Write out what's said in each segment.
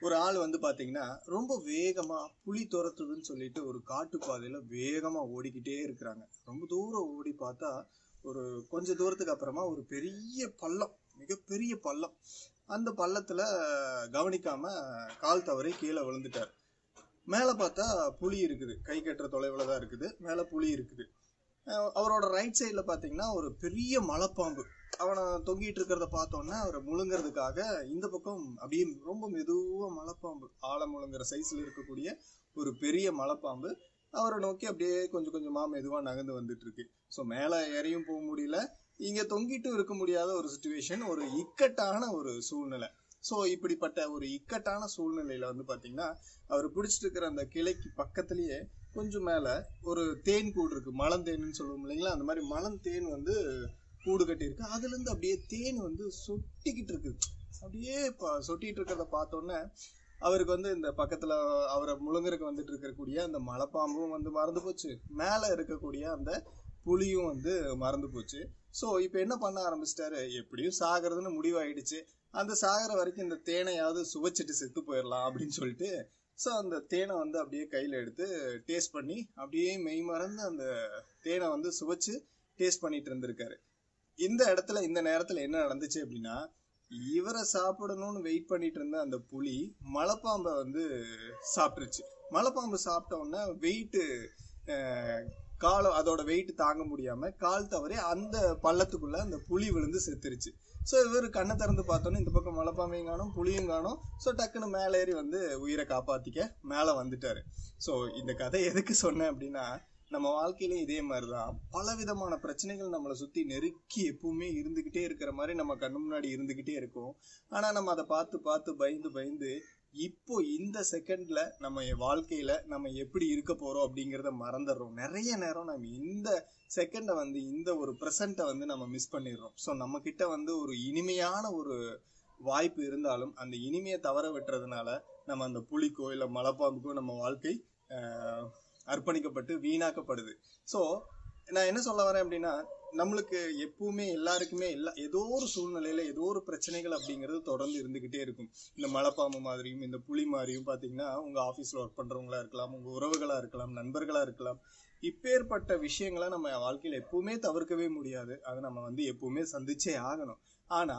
ஒரு ஆள் வந்து பாத்தீங்கன்னா ரொம்ப வேகமா புலி துரத்துதுன்னு சொல்லிட்டு ஒரு காட்டு பாதையில வேகமா ஓடிக்கிட்டே இருக்கிறாங்க ரொம்ப தூரம் ஓடி பார்த்தா ஒரு கொஞ்ச தூரத்துக்கு அப்புறமா ஒரு பெரிய பள்ளம் மிகப்பெரிய பள்ளம் அந்த பள்ளத்துல கவனிக்காம கால் தவறி கீழே விழுந்துட்டார் மேல பார்த்தா புலி இருக்குது கை கட்டுற தொலைவில் தான் இருக்குது மேல புலி இருக்குது அஹ் அவரோட ரைட் சைடுல பாத்தீங்கன்னா ஒரு பெரிய மலைப்பாம்பு அவனை தொங்கிட்டு இருக்கிறத பார்த்தோன்னே அவரை முழுங்கிறதுக்காக இந்த பக்கம் அப்படியே ரொம்ப மெதுவா மலைப்பாம்பு ஆழ முழுங்குற சைஸ்ல இருக்கக்கூடிய ஒரு பெரிய மலைப்பாம்பு அவரை நோக்கி அப்படியே கொஞ்சம் கொஞ்சமா மெதுவா நகர்ந்து வந்துட்டு இருக்கு ஸோ மேலே ஏறியும் போக முடியல இங்க தொங்கிட்டு இருக்க முடியாத ஒரு சுச்சுவேஷன் ஒரு இக்கட்டான ஒரு சூழ்நிலை ஸோ இப்படிப்பட்ட ஒரு இக்கட்டான சூழ்நிலையில வந்து பாத்தீங்கன்னா அவர் பிடிச்சிட்டு இருக்கிற அந்த கிளைக்கு பக்கத்துலயே கொஞ்சம் மேல ஒரு தேன் கூடு இருக்கு மலந்தேன்னு சொல்லுவோம் இல்லைங்களா அந்த மாதிரி மலந்தேன் வந்து கூடு கட்டி இருக்கு அதுல இருந்து அப்படியே தேன் வந்து சொட்டிக்கிட்டு இருக்கு அப்படியே ப- சொட்டிட்டு இருக்கிறத பார்த்தோன்னே அவருக்கு வந்து இந்த பக்கத்துல அவரை முழுங்கருக்கு வந்துட்டு இருக்கக்கூடிய அந்த மலைப்பாம்பும் வந்து மறந்து போச்சு மேல இருக்கக்கூடிய அந்த புலியும் வந்து மறந்து போச்சு ஸோ இப்போ என்ன பண்ண ஆரம்பிச்சிட்டாரு எப்படியும் சாகிறதுன்னு முடிவாயிடுச்சு அந்த சாகிற வரைக்கும் இந்த தேனையாவது சுவைச்சிட்டு செத்து போயிடலாம் அப்படின்னு சொல்லிட்டு ஸோ அந்த தேனை வந்து அப்படியே கையில் எடுத்து டேஸ்ட் பண்ணி அப்படியே மெய் மறந்து அந்த தேனை வந்து சுவைச்சு டேஸ்ட் பண்ணிட்டு இருந்திருக்காரு இந்த இடத்துல இந்த நேரத்துல என்ன நடந்துச்சு அப்படின்னா இவரை சாப்பிடணும்னு வெயிட் பண்ணிட்டு இருந்த அந்த புலி மலைப்பாம்பை வந்து சாப்பிட்டுருச்சு மலைப்பாம்பு சாப்பிட்ட உடனே வெயிட்டு காலம் அதோட வெயிட் தாங்க முடியாம கால் தவறி அந்த பள்ளத்துக்குள்ள அந்த புலி விழுந்து செத்துருச்சு ஸோ இவர் கண்ணை திறந்து பார்த்தோன்னே இந்த பக்கம் மலைப்பாம்பையும் காணும் புலியும் காணும் ஸோ டக்குன்னு மேலே ஏறி வந்து உயிரை காப்பாத்திக்க மேலே வந்துட்டாரு ஸோ இந்த கதை எதுக்கு சொன்னேன் அப்படின்னா நம்ம வாழ்க்கையிலும் இதே மாதிரிதான் பல விதமான பிரச்சனைகள் நம்மளை சுத்தி நெருக்கி எப்பவுமே இருந்துகிட்டே இருக்கிற மாதிரி நம்ம கண்ணு முன்னாடி இருந்துகிட்டே இருக்கும் ஆனா நம்ம அதை பார்த்து பார்த்து பயந்து பயந்து இப்போ இந்த செகண்ட்ல நம்ம என் வாழ்க்கையில நம்ம எப்படி இருக்க போறோம் அப்படிங்கறத மறந்துடுறோம் நிறைய நேரம் நம்ம இந்த செகண்டை வந்து இந்த ஒரு ப்ரெசண்ட்டை வந்து நம்ம மிஸ் பண்ணிடுறோம் ஸோ நம்ம கிட்ட வந்து ஒரு இனிமையான ஒரு வாய்ப்பு இருந்தாலும் அந்த இனிமையை தவற விட்டுறதுனால நம்ம அந்த புலிக்கோ இல்லை மலைப்பாம்புக்கோ நம்ம வாழ்க்கை ஆஹ், அர்ப்பணிக்கப்பட்டு வீணாக்கப்படுது ஸோ நான் என்ன சொல்ல வரேன் அப்படின்னா நம்மளுக்கு எப்பவுமே எல்லாருக்குமே எல்லா ஏதோ ஒரு சூழ்நிலையில ஏதோ ஒரு பிரச்சனைகள் அப்படிங்கிறது தொடர்ந்து இருந்துகிட்டே இருக்கும் இந்த மலைப்பாம்பு மாதிரியும் இந்த புலி மாதிரியும் பாத்தீங்கன்னா உங்க ஆபீஸ்ல ஒர்க் பண்றவங்களா இருக்கலாம் உங்க உறவுகளா இருக்கலாம் நண்பர்களா இருக்கலாம் இப்பேற்பட்ட விஷயங்களை நம்ம வாழ்க்கையில எப்பவுமே தவிர்க்கவே முடியாது அதை நம்ம வந்து எப்பவுமே சந்திச்சே ஆகணும் ஆனா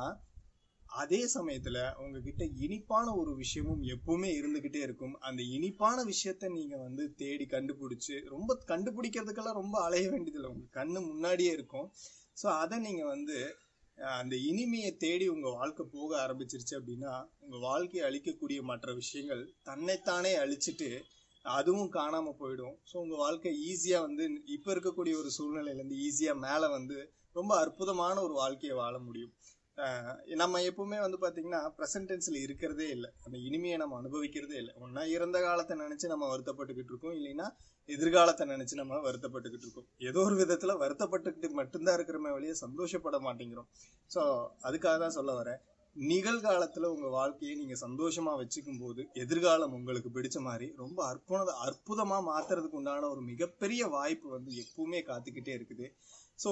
அதே சமயத்துல உங்ககிட்ட இனிப்பான ஒரு விஷயமும் எப்பவுமே இருந்துகிட்டே இருக்கும் அந்த இனிப்பான விஷயத்த நீங்க வந்து தேடி கண்டுபிடிச்சு ரொம்ப கண்டுபிடிக்கிறதுக்கெல்லாம் ரொம்ப அலைய வேண்டியதில்லை உங்க கண்ணு முன்னாடியே இருக்கும் ஸோ அதை நீங்க வந்து அஹ், அந்த இனிமையை தேடி உங்க வாழ்க்கை போக ஆரம்பிச்சிருச்சு அப்படின்னா உங்க வாழ்க்கையை அழிக்கக்கூடிய மற்ற விஷயங்கள் தன்னைத்தானே அழிச்சிட்டு அதுவும் காணாம போயிடும் ஸோ உங்க வாழ்க்கை ஈஸியா வந்து இப்ப இருக்கக்கூடிய ஒரு சூழ்நிலையில இருந்து ஈஸியா மேல வந்து ரொம்ப அற்புதமான ஒரு வாழ்க்கையை வாழ முடியும் ஆஹ் நம்ம எப்பவுமே வந்து பாத்தீங்கன்னா ப்ரெசன்ட் டென்ஸ்ல இருக்கிறதே இல்லை அந்த இனிமையை நம்ம அனுபவிக்கிறதே இல்லை ஒன்னா இறந்த காலத்தை நினைச்சு நம்ம வருத்தப்பட்டுக்கிட்டு இருக்கோம் இல்லைன்னா எதிர்காலத்தை நினைச்சு நம்ம வருத்தப்பட்டுக்கிட்டு இருக்கோம் ஏதோ ஒரு விதத்துல வருத்தப்பட்டுக்கிட்டு மட்டும்தான் இருக்கிறமே வழியே சந்தோஷப்பட மாட்டேங்கிறோம் ஸோ அதுக்காக தான் சொல்ல வரேன் நிகழ்காலத்துல உங்க வாழ்க்கையை நீங்க சந்தோஷமா வச்சுக்கும் போது எதிர்காலம் உங்களுக்கு பிடிச்ச மாதிரி ரொம்ப அற்புத அற்புதமா மாத்துறதுக்கு உண்டான ஒரு மிகப்பெரிய வாய்ப்பு வந்து எப்பவுமே காத்துக்கிட்டே இருக்குது ஸோ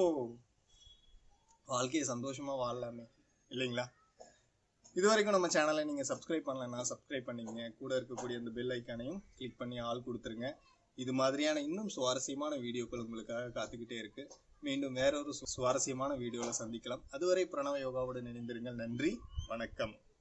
வாழ்க்கையை சந்தோஷமா வாழலாமே இல்லைங்களா இது வரைக்கும் நம்ம சேனலை நீங்கள் சப்ஸ்கிரைப் பண்ணலைன்னா சப்ஸ்கிரைப் பண்ணிக்கங்க கூட இருக்கக்கூடிய அந்த பெல் ஐக்கானையும் கிளிக் பண்ணி ஆள் கொடுத்துருங்க இது மாதிரியான இன்னும் சுவாரஸ்யமான வீடியோக்கள் உங்களுக்காக காத்துக்கிட்டே இருக்கு மீண்டும் வேறொரு சு- சுவாரஸ்யமான வீடியோவில் சந்திக்கலாம் அதுவரை பிரணவ யோகாவுடன் இணைந்திருங்கள் நன்றி வணக்கம்